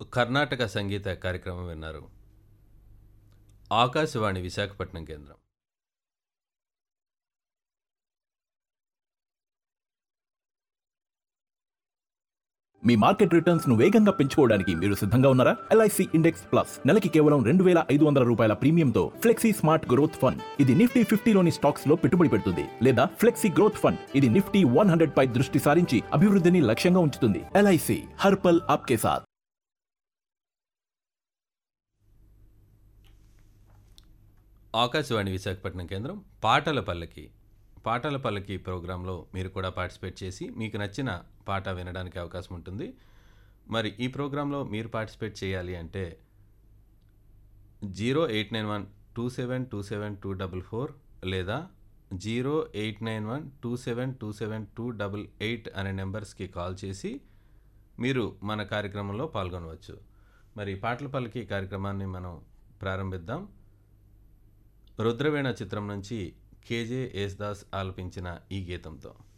కర్ణాటక సంగీత కార్యక్రమం విన్నారు ఆకాశవాణి విశాఖపట్నం కేంద్రం మీ మార్కెట్ రిటర్న్స్ ను వేగంగా పెంచుకోవడానికి మీరు సిద్ధంగా ఉన్నారా ఎల్ఐసి ఇండెక్స్ ప్లస్ నెలకి కేవలం రెండు వేల ఐదు వందల రూపాయల ప్రీమియంతో ఫ్లెక్సీ స్మార్ట్ గ్రోత్ ఫండ్ ఇది నిఫ్టీ ఫిఫ్టీలోని స్టాక్స్ లో పెట్టుబడి పెడుతుంది లేదా ఫ్లెక్సీ గ్రోత్ ఫండ్ ఇది నిఫ్టీ వన్ హండ్రెడ్ పై దృష్టి సారించి అభివృద్ధిని లక్ష్యంగా ఉంచుతుంది ఎల్ఐసి హర్పల్ ఆప్కే సాథ్ ఆకాశవాణి విశాఖపట్నం కేంద్రం పాటల పల్లకి పాటల పల్లకి ప్రోగ్రాంలో మీరు కూడా పార్టిసిపేట్ చేసి మీకు నచ్చిన పాట వినడానికి అవకాశం ఉంటుంది మరి ఈ ప్రోగ్రాంలో మీరు పార్టిసిపేట్ చేయాలి అంటే zero eight nine one two seven two seven two double four లేదా zero eight nine one two seven two seven two double eight అనే నెంబర్స్కి కాల్ చేసి మీరు మన కార్యక్రమంలో పాల్గొనవచ్చు మరి పాటల పల్లకి కార్యక్రమాన్ని మనం ప్రారంభిద్దాం రుద్రవీణ చిత్రం నుంచి కేజే యేసుదాస్ ఆలపించిన ఈ గీతంతో